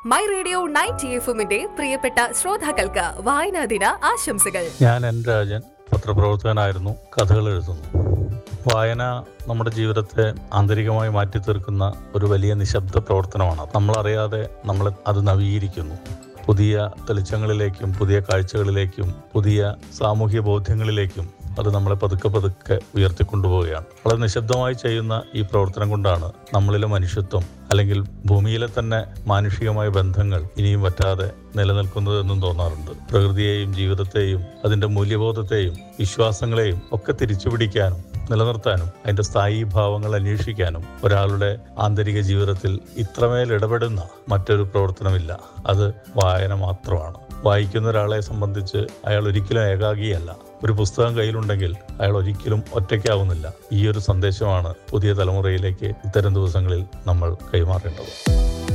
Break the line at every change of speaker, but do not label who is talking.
my radio ninety എഫുമിന്റെ പ്രിയപ്പെട്ട ശ്രോതാക്കൾക്ക് വായനാ ദിന ആശംസകൾ
ഞാൻ എൻ രാജൻ പത്രപ്രവർത്തകനായിരുന്നു കഥകൾ എഴുതുന്നു വായന നമ്മുടെ ജീവിതത്തെ ആന്തരികമായി മാറ്റിത്തീർക്കുന്ന ഒരു വലിയ നിശബ്ദ പ്രവർത്തനമാണ് നമ്മളറിയാതെ നമ്മൾ അത് നവീകരിക്കുന്നു പുതിയ തെളിച്ചങ്ങളിലേക്കും പുതിയ കാഴ്ചകളിലേക്കും പുതിയ സാമൂഹ്യ ബോധ്യങ്ങളിലേക്കും അത് നമ്മളെ പതുക്കെ പതുക്കെ ഉയർത്തിക്കൊണ്ടുപോവുകയാണ് വളരെ നിശബ്ദമായി ചെയ്യുന്ന ഈ പ്രവർത്തനം കൊണ്ടാണ് നമ്മളിലെ മനുഷ്യത്വം അല്ലെങ്കിൽ ഭൂമിയിലെ തന്നെ മാനുഷികമായ ബന്ധങ്ങൾ ഇനിയും പറ്റാതെ നിലനിൽക്കുന്നതെന്നും തോന്നാറുണ്ട് പ്രകൃതിയെയും ജീവിതത്തെയും അതിൻ്റെ മൂല്യബോധത്തെയും വിശ്വാസങ്ങളെയും ഒക്കെ തിരിച്ചുപിടിക്കാനും നിലനിർത്താനും അതിൻ്റെ സ്ഥായി ഭാവങ്ങൾ അന്വേഷിക്കാനും ഒരാളുടെ ആന്തരിക ജീവിതത്തിൽ ഇത്രമേൽ ഇടപെടുന്ന മറ്റൊരു പ്രവർത്തനമില്ല അത് വായന മാത്രമാണ് വായിക്കുന്ന ഒരാളെ സംബന്ധിച്ച് അയാൾ ഒരിക്കലും ഏകാഗിയല്ല ഒരു പുസ്തകം കയ്യിലുണ്ടെങ്കിൽ അയാൾ ഒരിക്കലും ഒറ്റയ്ക്കാവുന്നില്ല ഈ ഒരു സന്ദേശമാണ് പുതിയ തലമുറയിലേക്ക് ഇത്തരം ദിവസങ്ങളിൽ നമ്മൾ കൈമാറേണ്ടത്